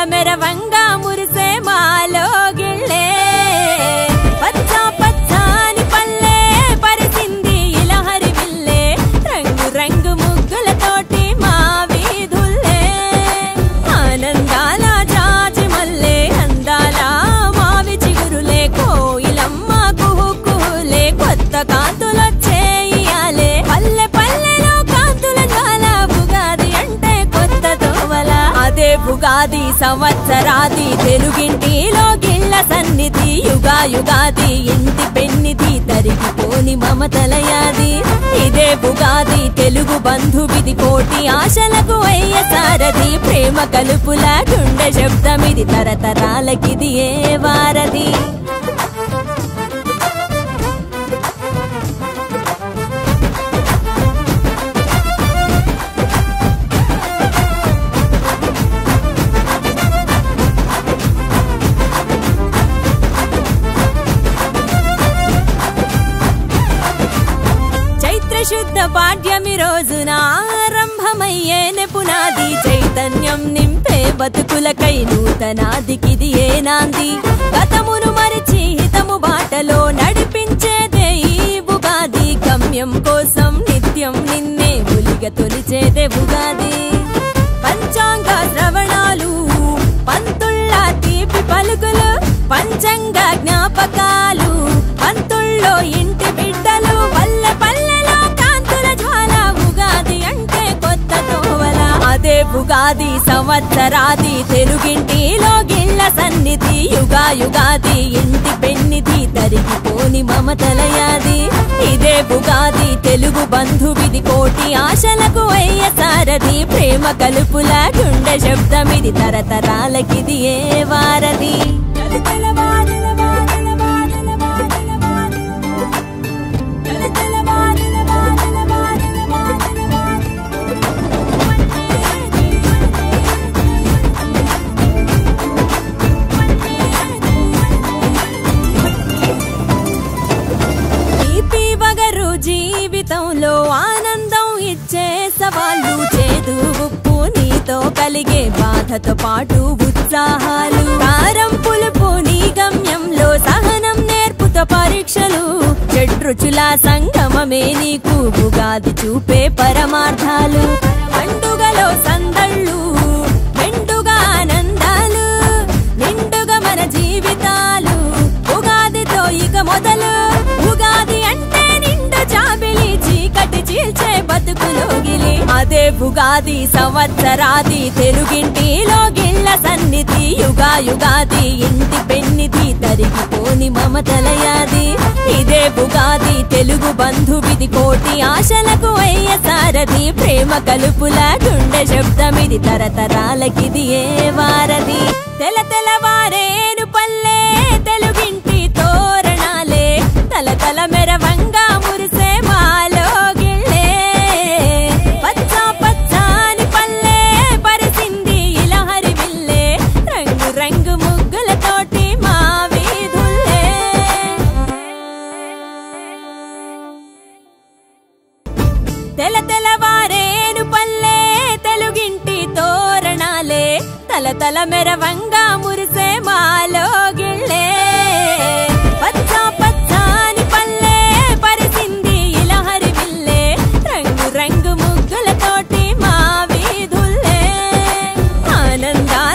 మెరవంగా మురిసే మాలో గిళ్ళే పచ్చ పచ్చాని పల్లె పరిసింది ఇలా హరివిల్లే రంగు రంగు ముగ్గులతోటి మా వీధుల్లే ఆనందాల జాజి మల్లె అందాల మావి చిగురులే కోయిలమ్మ కుహు కుహులే కొత్త కాంతులొచ్చేయాలే పల్లె పల్లెలో కాంతుల జ్వాల ఉగాది అంటే కొత్త తోవల అదే ఉగాది సంవత్సరాది తెలుగింటిలో గిళ్ళ సన్నిధి యుగా యుగాది ఇంటి పెన్నిధి తరిగిపోని మమతలయాది ఇదే ఉగాది తెలుగు బంధువిది కోటి ఆశలకు అయ్య సారథి ప్రేమ కలుపుల గుండె శబ్దమిది తరతరాలకిది ఏ వారది చైత్ర శుద్ధ పాడ్యమి రోజున ఆరంభమయ్యేనే పునాది చైతన్యం నింపే బతుకులకై నూతనాదికిది ఏ నాంది గతమును మరిచి హితము బాటలో నడిపించేదే ఈ ఉగాది గమ్యం కోసం నిత్యం నిన్నే ఉలిగ తొలిచేదే ఉగాది పంచాంగ శ్రవణాలు పంతుళ్ళ తీపి పలుకులు పంచంగ జ్ఞాపకాలు పంతుల్లో ఇంటి బిడ్డలు పల్లె పల్లెలో కాంతుల జ్వాల ఉగాది అంటే కొత్త తోవల అదే ఉగాది సంవత్సరాది తెలుగింటిలో గిళ్ళ సన్నిధి యుగా యుగాది ఇంటి పెన్నిధి తరిగిపోని మమతలయాది ఇదే ఉగాది తెలుగు బంధువిది కోటి ఆశలకు అయ్య సారథి ప్రేమ కలుపుల గుండె శబ్దమిది తరతరాలకిది ఏ వారది తీపి వగరు జీవితంలో ఆనందం ఇచ్చే సవాళ్ళు చేదు ఉప్పు నీతో కలిగే బాధతో పాటు ఉత్సాహాలు కారం పులుపు నీ గమ్యంలో సహనం నేర్పుతో పరీక్షలు చెడ్రుచుల సంగమమే నీకు ఉగాది చూపే పరమార్థాలు పండుగలో సందళ్ళు మెండుగా ఆనందాలు నిండుగా మన జీవితాలు ఉగాదితో ఇక మొదలు ఉగాది అంటే నిండు జాబిలి చీకటి చీల్చే బతుకులోగిలి అదే ఉగాది సంవత్సరాది తెలుగింటిలో గిళ్ళ సన్నిధి యుగా యుగాది ఇంటి పెన్నిధి తరిగిపోని మమతలయాది ఇదే ఉగాది తెలుగు బంధువిది కోటి ఆశలకు అయ్య సారథి ప్రేమ కలుపుల గుండె శబ్దమిది తరతరాలకిది ఏ వారది తెల తెలవారేను పల్లె తెలుగింటి తోరణాలే తల తల మెరవంగా మురిసే మాలో గిళ్ళే పచ్చ పచ్చాని పల్లె పరిసింది ఇలా హరివిల్లే రంగు రంగు ముగ్గులతోటి మా వీధుల్లే తెల తెలవారేను పల్లె తెలుగింటి తోరణాలే తల తల మెరవంగా మురిసే మాలో